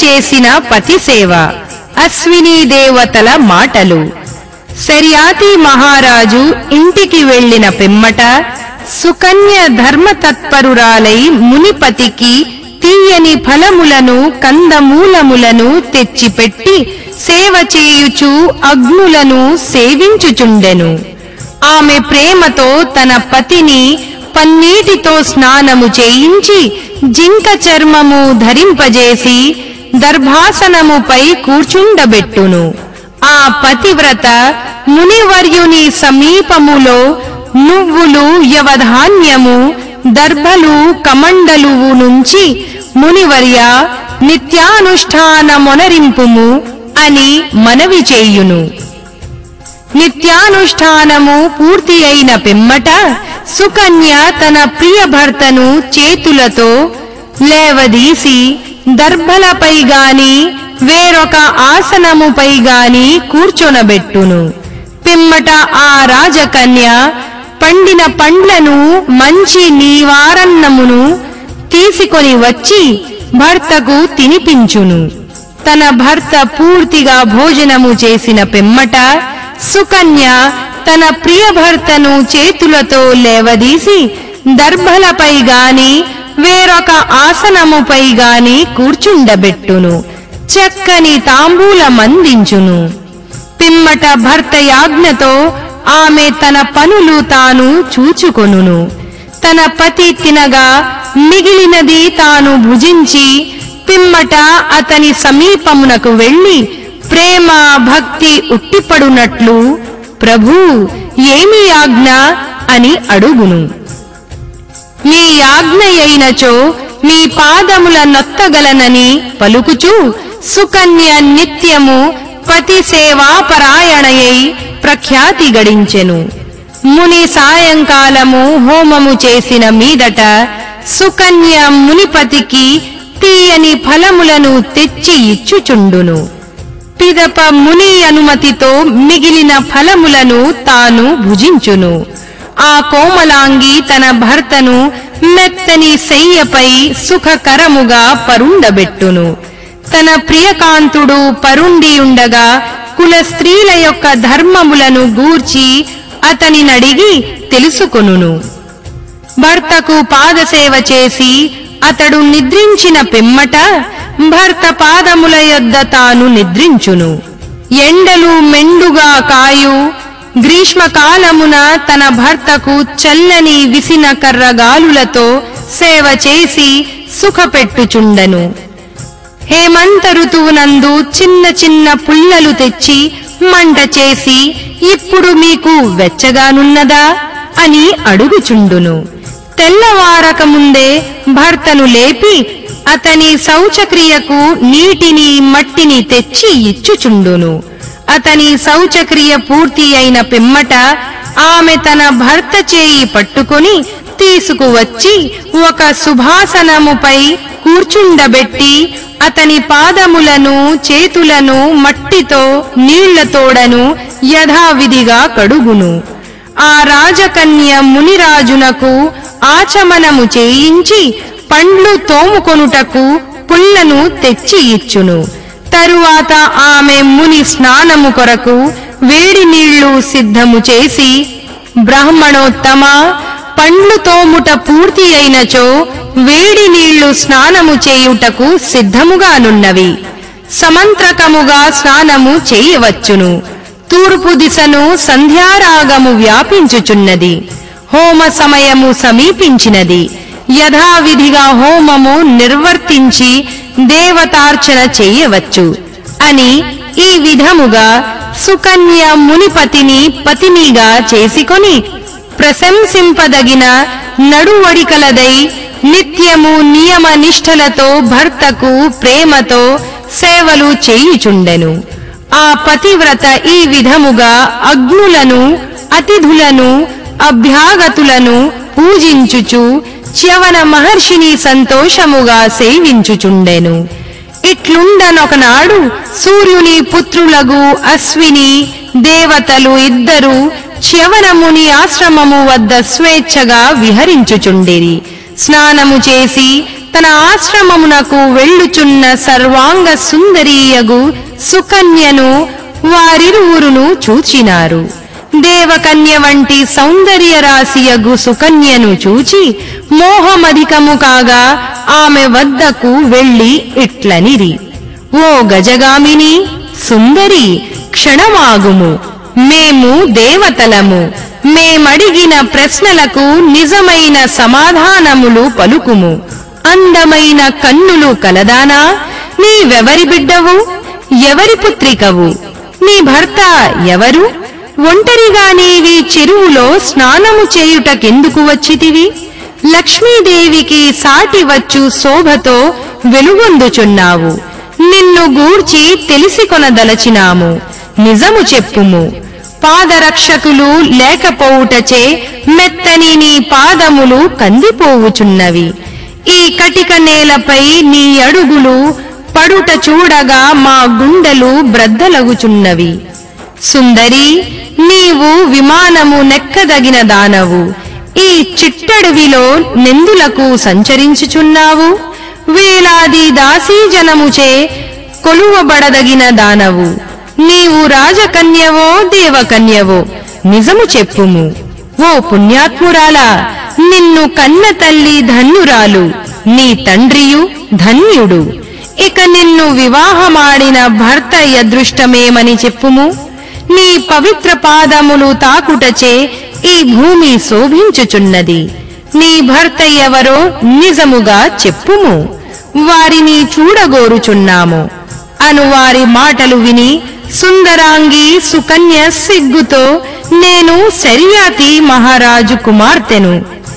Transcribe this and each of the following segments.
చేసిన పతి సేవ అశ్విని దేవతల మాటలు శర్యాతి మహారాజు ఇంటికి వెళ్ళిన పిమ్మట సుకన్య ధర్మతత్పరురాలై మునిపతికి తీయని ఫలములను కందమూలములను తెచ్చిపెట్టి సేవ చేయుచు అగ్నులను సేవించుచుండెను ఆమె ప్రేమతో తన పతిని పన్నీటితో స్నానము చేయించి జింక చర్మము ధరింపజేసి దర్భాసనముపై కూర్చుండబెట్టును ఆ పతివ్రత మునివర్యుని సమీపములో నువ్వులు యవధాన్యము దర్భలు కమండలువు నుంచి మునివర్య నిత్యానుష్ఠానమొనరింపుము అని మనవి చేయును నిత్యానుష్ఠానము పూర్తి అయిన పిమ్మట సుకన్య తన ప్రియ భర్తను చేతులతో లేవదీసి దర్భలపై గాని వేరొక ఆసనముపై గాని కూర్చొనబెట్టును పిమ్మట ఆ రాజకన్య పండిన పండ్లను మంచి నీవారన్నమును తీసుకొని వచ్చి భర్తకు తినిపించును తన భర్త పూర్తిగా భోజనము చేసిన పిమ్మట సుకన్య తన ప్రియ భర్తను చేతులతో లేవదీసి దర్భలపై గాని వేరొక ఆసనముపై గాని కూర్చుండబెట్టును చక్కని తాంబూలమందించును పిమ్మట భర్త యాజ్ఞతో ఆమె తన పనులు తాను చూచుకొనును తన పతి తినగా మిగిలినది తాను భుజించి పిమ్మట అతని సమీపమునకు వెళ్లి ప్రేమ భక్తి ఉట్టిపడునట్లు ప్రభూ ఏమి ఆజ్ఞ అని అడుగును మీ ఆజ్ఞ అయినచో మీ పాదముల నొత్తగలనని పలుకుచూ సుకన్య నిత్యము పతి సేవాపరాయణయై ప్రఖ్యాతి గడించెను ముని సాయంకాలము హోమము చేసిన మీదట సుకన్య మునిపతికి తీయని ఫలములను తెచ్చి ఇచ్చుచుండును పిదప ముని అనుమతితో మిగిలిన ఫలములను తాను భుజించును ఆ కోమలాంగి తన భర్తను మెత్తని శయ్యపై సుఖకరముగా పరుండబెట్టును తన ప్రియకాంతుడు పరుండియుండగా కుల స్త్రీల యొక్క ధర్మములను గూర్చి అతనినడిగి తెలుసుకొనును భర్తకు పాదసేవ చేసి అతడు నిద్రించిన పిమ్మట భర్త పాదముల యొద్ద తాను నిద్రించును ఎండలు మెండుగా కాయు గ్రీష్మకాలమున తన భర్తకు చల్లని విసిన కర్రగాలులతో సేవ చేసి సుఖపెట్టుచుండెను హేమంత ఋతువునందు చిన్న చిన్న పుల్లలు తెచ్చి మంట చేసి ఇప్పుడు మీకు వెచ్చగానున్నదా అని అడుగుచుండును తెల్లవారక ముందే భర్తను లేపి అతని శౌచక్రియకు నీటిని మట్టిని తెచ్చి ఇచ్చుచుండును అతని శౌచక్రియ పూర్తి అయిన పిమ్మట ఆమె తన భర్త చేయి పట్టుకొని తీసుకువచ్చి ఒక సుభాసనముపై కూర్చుండబెట్టి అతని పాదములను చేతులను మట్టితో నీళ్లతోడను యథావిధిగా కడుగును ఆ రాజకన్య మునిరాజునకు ఆచమనము చేయించి పండ్లు తోముకొనుటకు పుల్లను తెచ్చి ఇచ్చును తరువాత ఆమె ముని స్నానము కొరకు వేడి నీళ్లు సిద్ధము చేసి బ్రాహ్మణోత్తమ పండ్లు తోముట పూర్తి అయినచో వేడి నీళ్లు స్నానము చేయుటకు సిద్ధముగానున్నవి సమంత్రకముగా స్నానము చేయవచ్చును తూర్పు దిశను సంధ్యారాగము వ్యాపించుచున్నది హోమ సమయము సమీపించినది యథావిధిగా హోమము నిర్వర్తించి దేవతార్చన చేయవచ్చు అని ఈ విధముగా సుకన్య మునిపతిని పతినిగా చేసుకొని ప్రశంసింపదగిన నడువడికలదై నిత్యము నియమ నిష్ఠలతో భర్తకు ప్రేమతో సేవలు చేయుచుండెను ఆ పతివ్రత ఈ విధముగా అగ్నులను అతిథులను అభ్యాగతులను పూజించుచు చ్యవన మహర్షిని సంతోషముగా సేవించుచుండెను ఇట్లుండనొకనాడు సూర్యుని పుత్రులగు అశ్విని దేవతలు ఇద్దరు చ్యవనముని ఆశ్రమము వద్ద స్వేచ్ఛగా విహరించుచుండిరి స్నానము చేసి తన ఆశ్రమమునకు వెళ్ళుచున్న సర్వాంగ సుందరీయగు సుకన్యను వారిరువురును చూచినారు దేవకన్య వంటి సౌందర్య రాశియగు సుకన్యను చూచి మోహమధికము కాగా ఆమె వద్దకు వెళ్ళి ఇట్లనిరి ఓ గజగామిని సుందరి క్షణమాగుము మేము దేవతలము మేమడిగిన ప్రశ్నలకు నిజమైన సమాధానములు పలుకుము అందమైన కన్నులు కలదానా నీవెవరి బిడ్డవు ఎవరి పుత్రికవు నీ భర్త ఎవరు ఒంటరిగా నీవి చెరువులో స్నానము చేయుటకెందుకు వచ్చితివి లక్ష్మీదేవికి సాటి వచ్చు శోభతో వెలుగొందుచున్నావు నిన్ను గూర్చి తెలిసి కొనదలచినాము నిజము చెప్పుము పాదరక్షకులు లేకపోవుటచే మెత్తని నీ పాదములు కందిపోవుచున్నవి ఈ కటిక నేలపై నీ అడుగులు పడుట చూడగా మా గుండెలు బ్రద్దలగుచున్నవి సుందరి నీవు విమానము నెక్కదగిన దానవు ఈ చిట్టడవిలో నెందులకు సంచరించుచున్నావు వేలాది దాసీజనముచే కొలువబడదగిన దానవు నీవు రాజకన్యవో దేవకన్యవో నిజము చెప్పుము ఓ పుణ్యాత్మురాలా నిన్ను కన్న తల్లి ధన్యురాలు నీ తండ్రియు ధన్యుడు ఇక నిన్ను వివాహమాడిన భర్త అదృష్టమేమని చెప్పుము నీ పవిత్ర పాదములు తాకుటచే ఈ భూమి శోభించుచున్నది నీ భర్త ఎవరో నిజముగా చెప్పుము వారిని చూడగోరుచున్నాము అను వారి మాటలు విని సుందరాంగి సుకన్య సిగ్గుతో నేను శర్యాతి మహారాజు కుమార్తెను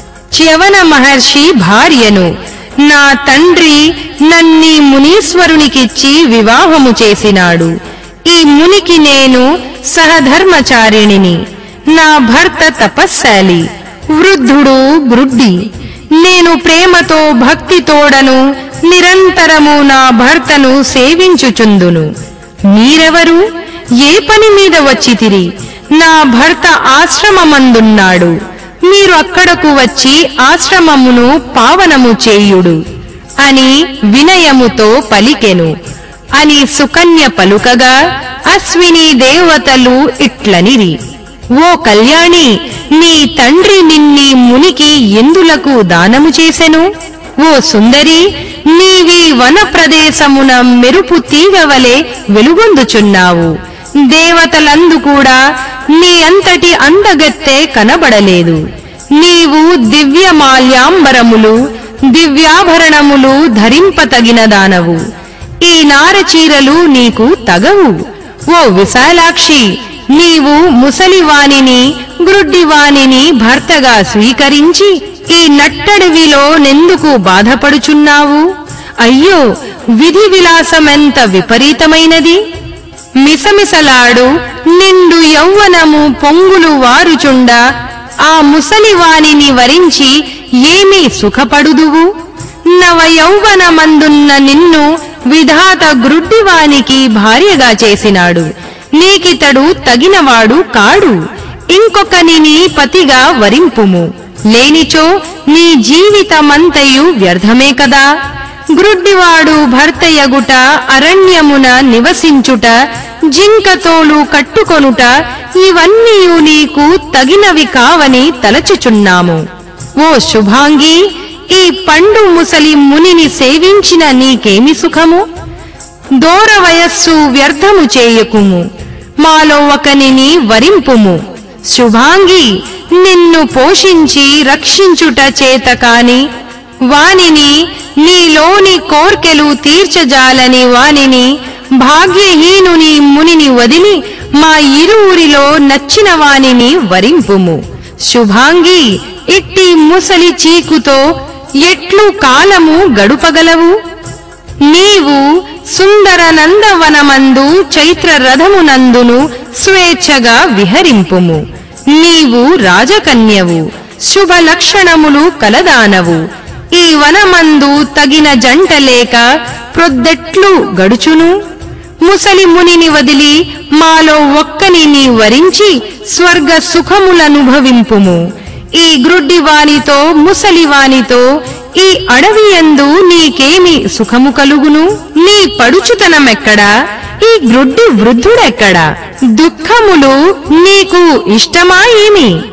చ్యవన మహర్షి భార్యను నా తండ్రి నన్ని మునీశ్వరునికిచ్చి వివాహము చేసినాడు ఈ మునికి నేను సహధర్మచారిణిని నా భర్త తపస్శాలి వృద్ధుడు గ్రుడ్డి నేను ప్రేమతో భక్తితోడను నిరంతరము నా భర్తను సేవించుచుందును మీరెవరు ఏ పని మీద వచ్చితిరి నా భర్త ఆశ్రమమందున్నాడు మీరు అక్కడకు వచ్చి ఆశ్రమమును పావనము చేయుడు అని వినయముతో పలికెను అని సుకన్య పలుకగా అశ్విని దేవతలు ఇట్లనిరి ఓ కళ్యాణి నీ తండ్రి నిన్ని మునికి ఎందులకు దానము చేసెను ఓ సుందరి నీవి వన ప్రదేశమున మెరుపు తీగవలే వెలుగొందుచున్నావు దేవతలందు కూడా నీ అంతటి అందగత్తె కనబడలేదు నీవు దివ్య మాల్యాంబరములు దివ్యాభరణములు ధరింపతగిన దానవు ఈ నారచీరలు నీకు తగవు ఓ విశాలాక్షి నీవు ముసలివానిని గ్రుడ్డివానిని భర్తగా స్వీకరించి ఈ నట్టడివిలో నెందుకు బాధపడుచున్నావు అయ్యో విధి విలాసమెంత విపరీతమైనది మిసమిసలాడు నిండు యౌవనము పొంగులు వారుచుండ ఆ ముసలివానిని వరించి ఏమీ సుఖపడుదువు నవ యౌవనమందున్న నిన్ను విధాత గ్రుడ్డివానికి భార్యగా చేసినాడు నీకితడు తగినవాడు కాడు ఇంకొకని నీ పతిగా వరింపుము లేనిచో నీ జీవితమంతయు వ్యర్థమే కదా గ్రుడ్డివాడు భర్తయగుట అరణ్యమున నివసించుట జింకతోలు కట్టుకొనుట ఇవన్నీయు నీకు తగినవి కావని తలచుచున్నాము ఓ శుభాంగి ఈ పండు ముసలి మునిని సేవించిన నీకేమి సుఖము దూర వయస్సు వ్యర్థము చేయకుము మాలో ఒకనిని వరింపుము శుభాంగి నిన్ను పోషించి రక్షించుట చేత కాని వానిని నీలోని కోర్కెలు తీర్చజాలని వానిని భాగ్యహీనుని మునిని వదిలి మా ఇరువురిలో నచ్చిన వానిని వరింపుము శుభాంగి ఇట్టి ముసలి చీకుతో ఎట్లు కాలము గడుపగలవు నీవు సుందర నందవనమందు చైత్ర రథమునందును స్వేచ్ఛగా విహరింపుము నీవు రాజకన్యవు శుభ లక్షణములు కలదానవు ఈ వనమందు తగిన జంట లేక ప్రొద్దెట్లు గడుచును ముసలి మునిని వదిలి మాలో ఒక్కని నీ వరించి స్వర్గ సుఖములనుభవింపుము ఈ గ్రుడ్డి వానితో ముసలి వానితో ఈ అడవి యందు నీకేమి సుఖము కలుగును నీ పడుచుతనమెక్కడా ఈ గ్రుడ్డి వృద్ధుడెక్కడా దుఃఖములు నీకు ఇష్టమా ఏమి